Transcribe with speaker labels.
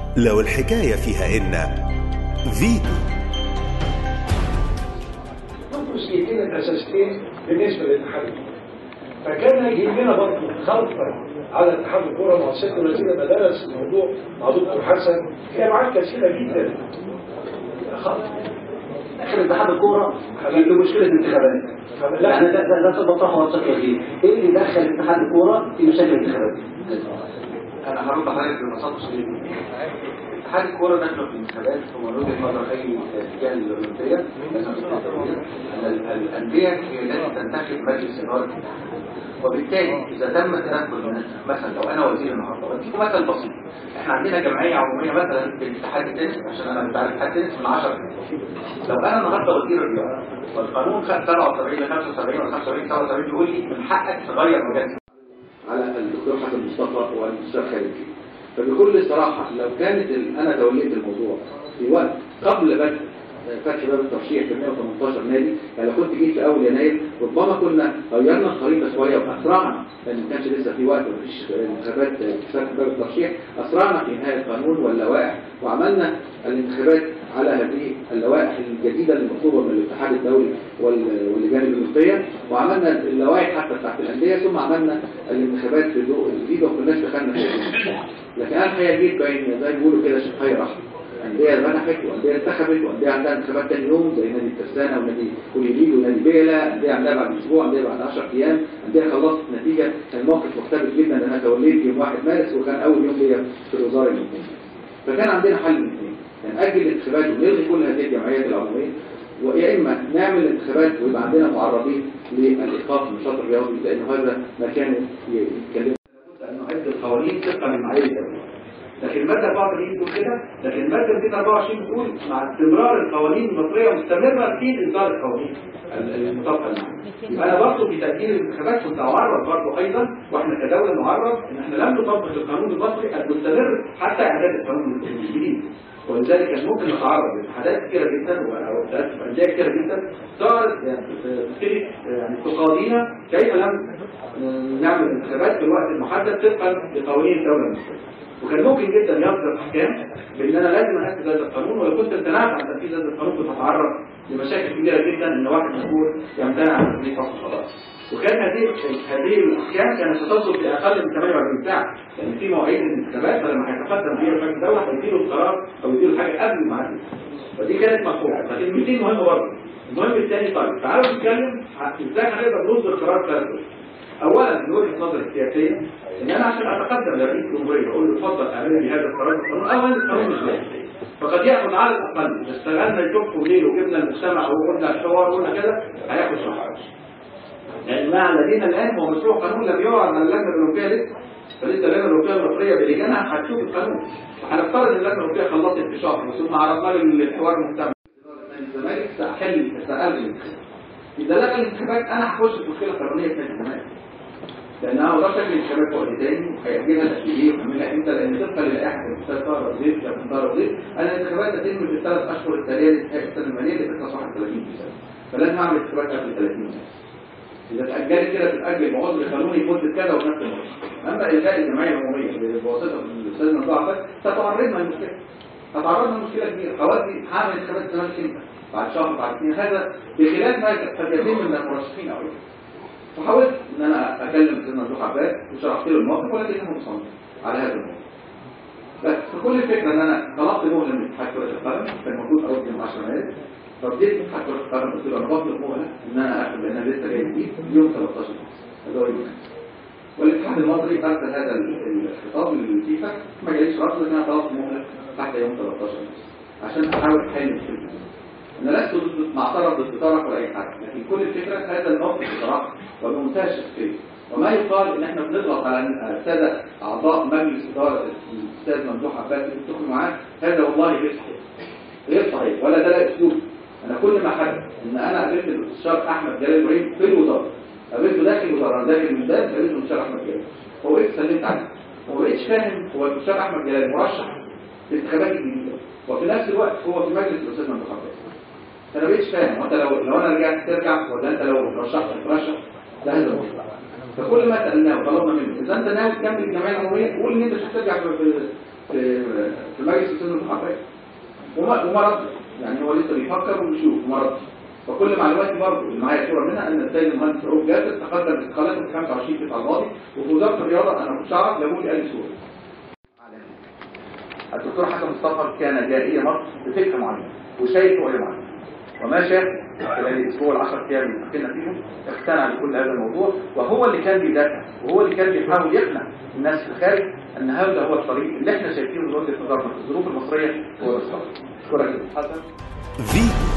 Speaker 1: لو الحكاية فيها إن فيتو
Speaker 2: المسؤوليتين الاساسيتين بالنسبه للاتحاد الكوره فكان هيجيب لنا برضه خلطه على اتحاد الكوره مع ست الذين درس الموضوع مع دكتور حسن في ابعاد كثيره جدا خلطه
Speaker 3: داخل اتحاد الكوره في مشكله انتخابات لا انا ده ده ده بطرحه بشكل فيه ايه اللي دخل اتحاد الكوره في مشاكل الانتخابات؟
Speaker 4: انا هرد حضرتك ببساطه شديده اتحاد الكوره داخل في الانتخابات ومن وجهه نظر اي لجان الاولمبيه لازم ان ال- الانديه هي التي تنتخب مجلس اداره الاتحاد وبالتالي اذا تم تنفذ مثلا لو انا وزير النهارده واديكم مثل بسيط احنا عندنا جمعيه عموميه مثلا في اتحاد التنس عشان انا بتاع اتحاد التنس من 10 لو انا النهارده وزير الرياضه والقانون خد 77 ل 75 ولا 75 77 يقول لي من حقك تغير مجال
Speaker 5: على الدكتور حسن مصطفى والمستشار خالد فيه فبكل صراحة لو كانت ال- أنا توليت الموضوع في وقت قبل بدء فتح باب الترشيح في 118 نادي يعني لو كنت جيت في أول يناير ربما كنا غيرنا الخريطة شوية وأسرعنا لأن ما كانش لسه في وقت ومفيش انتخابات فتح باب الترشيح أسرعنا في إنهاء القانون واللوائح وعملنا الانتخابات على هذه اللوائح الجديدة المطلوبة من الاتحاد الدولي وال- واللجان الأولمبية وعملنا اللوائح حتى بتاعت الأندية ثم عملنا الانتخابات في الضوء الجديد وكناش دخلنا في الانتخابات. لكن أنا الحقيقة جيت بين زي ما بيقولوا كده شقاية رحمة أندية منحت وأندية انتخبت وأندية عندها انتخابات تاني يوم زي نادي الترسانة ونادي كوليليل ونادي بيلا أندية عندها بعد أسبوع أندية بعد 10 أيام أندية خلصت نتيجة كان موقف مختلف جدا أن أنا توليت يوم 1 مارس وكان أول يوم ليا في الوزارة الاثنين فكان عندنا حل من اثنين يعني أجل الانتخابات ونلغي كل هذه الجمعيات العمومية ويا إما نعمل انتخابات ويبقى عندنا معرضين للإيقاف النشاط الرياضي لأن هذا مكان يتكلم
Speaker 3: أن نعد القوانين طبقا للمعايير الدولية. لكن المادة 34 بتقول كده لكن المادة 224 بتقول مع استمرار القوانين المصرية مستمرة في إصدار القوانين ال- المطابقة المعنى يبقى أنا برضه في تأجيل الانتخابات كنت أعرض برضه أيضا وإحنا كدولة نعرض إن إحنا لم نطبق القانون المصري المستمر حتى إعداد القانون الجديد ولذلك كان ممكن نتعرض لاتحادات كثيرة جدا و- وأندية كثيرة جدا صارت يعني تبتدي يعني تقاضينا كيف لم نعمل انتخابات في الوقت المحدد طبقا لقوانين الدولة المصرية وكان ممكن جدا يصدر احكام بان انا لازم انفذ هذا القانون ولو كنت امتنعت عن تنفيذ هذا القانون كنت اتعرض لمشاكل كبيره جدا ان واحد مسؤول يمتنع عن تنفيذ فصل القضاء وكان هذه هذه الاحكام كانت تصدر في اقل من 48 ساعه يعني في مواعيد الانتخابات فلما هيتقدم فيها رئيس الدوله هيديله القرار او يديله حاجه قبل الميعاد فدي كانت مقطوعه لكن الميتين مهم برضه المهم الثاني طيب تعالوا نتكلم عن ازاي هنقدر نصدر قرار ثلاث اولا من وجهه نظري السياسيه ان انا عشان اتقدم لرئيس الجمهوريه اقول له اتفضل اعمل لي هذا القرار القانون اولا القانون مش لاقي فقد ياخذ على الاقل اذا اشتغلنا الجبت وليل وجبنا المجتمع وقلنا الحوار وقلنا كذا هياخد شهر لان مع الذين الان هو مشروع قانون لم يعرض على اللجنه الاوروبيه لسه فلسه اللجنه الاوروبيه المصريه بلجانها هتشوف القانون هنفترض ان اللجنه الاوروبيه خلصت في شهر ثم عرضنا للحوار المجتمعي الزمالك سأحل سألغي الانتخابات إذا لغى الانتخابات أنا هخش في مشكلة قانونية في نادي الزمالك لأن أنا ما اقدرش أجري الانتخابات وقت تاني هيأجلها تأجيل ويعملها إمتى لأن طبقا للائحة الأستاذ طاهر وزير كابتن طاهر وزير أن الانتخابات تتم في الثلاث أشهر التالية لانتهاء السنة المالية اللي بتخلص 31 ديسمبر فلازم أعمل انتخابات قبل 30 يوم إذا تأجلت كده تتأجل بعذر قانوني لمدة كذا ونفس المدة أما إلغاء الجمعية العمومية بواسطة الأستاذ ممدوح عباس ستعرضنا لمشكلة هتعرضنا لمشكلة كبيرة خواتي هعمل انتخابات الزمالك امتى؟ بعد شهر بعد اثنين هذا بخلاف ما قد يتم من المرشحين او غيره. فحاولت ان انا اكلم سيدنا ممدوح عباس وشرحت له الموقف ولكنه مصمم على هذا الموقف. بس فكل الفكره ان انا طلبت مهله من اتحاد كره القدم كان المفروض ارد يوم 10 مارس فبديت اتحاد كره القدم قلت له انا بطلب مهله ان انا اخد لان انا لسه جاي جديد يوم 13 مارس اللي هو يوم والاتحاد المصري ارسل هذا الخطاب للفيفا ما جاليش رد لكن انا طلبت مهله حتى يوم 13 مارس عشان احاول احل مشكلتي انا لست ضد معترض ضد طرف ولا اي حاجه لكن كل الفكره هذا الموقف بصراحه وبمنتهى الشخصيه وما يقال ان احنا بنضغط على الساده اعضاء مجلس اداره الاستاذ ممدوح عباس اللي بتدخل معاه هذا والله غير صحيح غير صحيح ولا ده لا اسلوب انا كل ما حدث ان انا قابلت الاستشار احمد جلال ابراهيم في الوزاره قابلته داخل الوزاره انا داخل الميدان قابلته الاستشار احمد جلال هو ايه سلمت عليه وما بقتش فاهم هو الاستشار احمد جلال مرشح في الانتخابات الجديده وفي نفس الوقت هو في مجلس الاستاذ ممدوح عباس انا بقيتش فاهم وانت لو لو انا رجعت ترجع ولا انت لو رشحت ترشح ده هذا الموضوع فكل ما سالناه وطلبنا منه اذا انت ناوي تكمل الجمعيه العموميه قول ان انت مش هترجع في في-
Speaker 5: في في مجلس السن المحررة وما وما رد يعني هو لسه بيفكر وبيشوف وما رد فكل معلوماتي برضه اللي معايا صوره منها ان السيد المهندس رؤوف جاسر تقدم استقالته في 25 9 الماضي وفي وزاره الرياضه انا ما كنتش اعرف لابد قال لي صوره الدكتور حسن مصطفى كان جارية مصر بفكر معين وشايف رؤية معينة وما شاف خلال الاسبوع العشر ايام اللي حكينا فيهم اقتنع بكل هذا الموضوع وهو اللي كان بيدافع وهو اللي كان بيحاول يقنع الناس في الخارج ان هذا هو الطريق اللي احنا شايفينه من وجهه نظرنا في الظروف المصريه هو الصح. اشكرك يا أستاذ حسن
Speaker 1: فيتو